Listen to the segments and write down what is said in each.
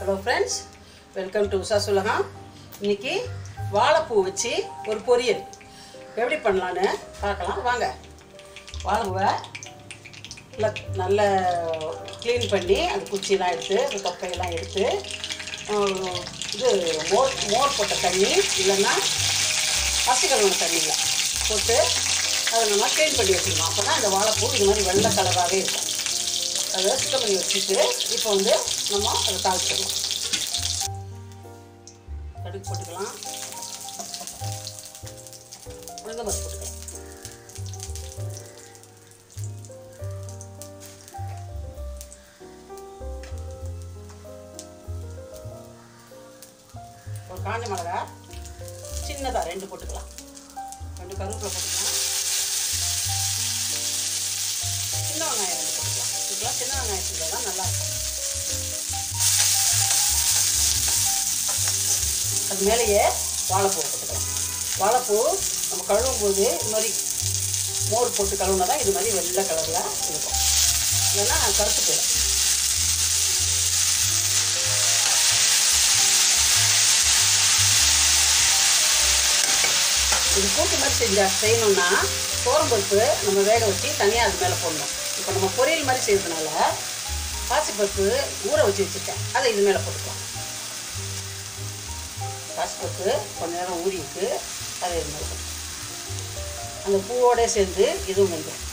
hello friends welcome to Usha சுலகம் இன்னைக்கு வாழைப்பூ வச்சு ஒரு பொரியல் எப்படி பண்ணலான்னு பார்க்கலாம் வாங்க வாழைப்பூவை நல்லா நல்ல க்ளீன் பண்ணி அந்த குச்சியெல்லாம் எடுத்து அந்த தொப்பையெல்லாம் எடுத்து ஆஹ், இது மோர் மோர் போட்ட தண்ணி இல்லைன்னா பசிக்கலவன தண்ணியில் போட்டு அதை நம்ம க்ளீன் பண்ணி வச்சுக்கணும் அப்போ தான் இந்த வாழைப்பூ இது மாதிரி வெள்ளை கலராகவே இருக்கும் அதை சுத்தம் பண்ணி வச்சுட்டு இப்போ வந்து நம்ம அதை தாளிச்சிடலாம் கடுகு போட்டுக்கலாம் உளுந்த பருப்பு போட்டுக்கலாம் ஒரு காஞ்ச மிளகா சின்னதாக ரெண்டு போட்டுக்கலாம் ரெண்டு கருவேப்பிலை போட்டுக்கலாம் சின்ன வெங்காயம் ரெண்டு போட்டுக்கலாம் இதுக்கெல்லாம் சின்ன வெங்காயம் செஞ்சால் தான் நல்லா இருக்கும் அது மேலேயே வாழைப்பூ போட்டுக்கலாம் வாழைப்பூ நம்ம கழுவும் போது இது மாதிரி மோர் போட்டு கழுவுனா தான் இது மாதிரி வெள்ளை கலரில் இருக்கும் இல்லைன்னா கருத்து போயிடும் இது கூட்டு மாதிரி செஞ்சா செய்யணும்னா பருப்பு நம்ம வேக வச்சு தனியாக அது மேலே போடணும் இப்போ நம்ம பொரியல் மாதிரி செய்யறதுனால பாசிப்பருப்பு ஊற வச்சு வச்சுருக்கேன் அதை இது மேலே போட்டுக்கலாம் பாசிப்பருப்பு கொஞ்ச நேரம் ஊறிட்டு அதை இது மேலே போட்டுக்கலாம் அந்த பூவோட சேர்ந்து இதுவும் வெந்துடும்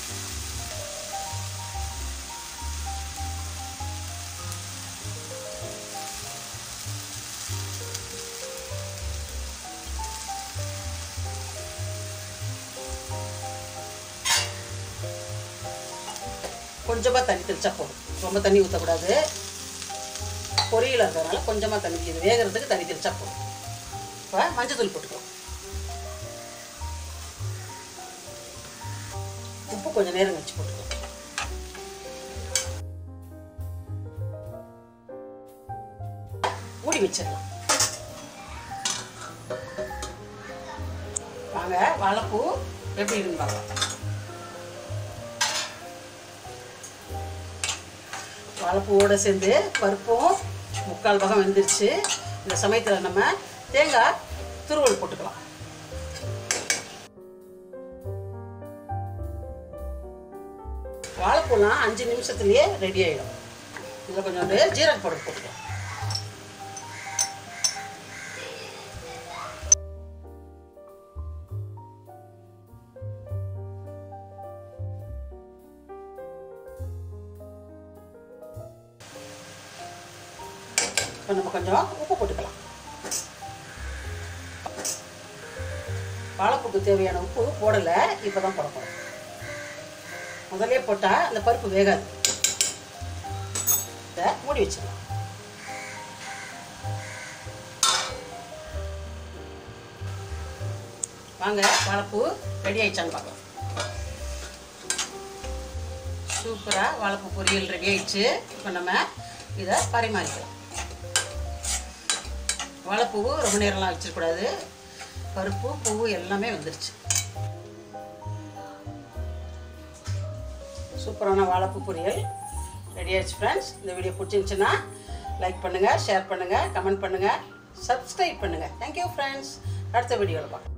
கொஞ்சமாக தண்ணி தெளிச்சா போதும் ரொம்ப தண்ணி ஊற்றக்கூடாது பொரியல் இருக்கிறதுனால கொஞ்சமாக தண்ணி இது வேகிறதுக்கு தண்ணி தெளிச்சா போதும் இப்போ மஞ்சத்தூள் போட்டுக்கலாம் உப்பு கொஞ்சம் நேரம் வச்சு போட்டுக்கலாம் மூடி வச்சிடலாம் வாங்க வாழைப்பூ எப்படி இருக்குன்னு பார்க்கலாம் வாழைப்பூவோட சேர்ந்து பருப்பும் முக்கால் பாகம் வெந்துருச்சு இந்த சமயத்தில் நம்ம தேங்காய் துருவல் போட்டுக்கலாம் வாழைப்பூலாம் அஞ்சு நிமிஷத்துலேயே ரெடி ஆகிடும் இதில் கொஞ்சம் ஜீரக பவுடர் போட்டுக்கலாம் இப்போ நம்ம கொஞ்சம் உப்பு போட்டுக்கலாம் வாழைப்பூக்கு தேவையான உப்பு போடலை இப்போ தான் போட போகிறோம் முதல்ல போட்டால் அந்த பருப்பு வேகாது இதை மூடி வச்சிடலாம் வாங்க வாழைப்பூ ரெடி ஆயிடுச்சான்னு பார்க்கலாம் சூப்பராக வாழைப்பூ பொரியல் ரெடி ஆயிடுச்சு இப்போ நம்ம இதை பரிமாறிக்கலாம் வாழைப்பூவு ரொம்ப நேரம்லாம் வச்சிடக்கூடாது பருப்பு பூவு எல்லாமே வந்துருச்சு சூப்பரான வாழைப்பூ பொரியல் ரெடி ஆயிடுச்சு ஃப்ரெண்ட்ஸ் இந்த வீடியோ பிடிச்சிருந்துச்சுன்னா லைக் பண்ணுங்கள் ஷேர் பண்ணுங்கள் கமெண்ட் பண்ணுங்கள் சப்ஸ்கிரைப் பண்ணுங்கள் தேங்க்யூ ஃப்ரெண்ட்ஸ் அடுத்த வீடியோவில் பார்க்கலாம்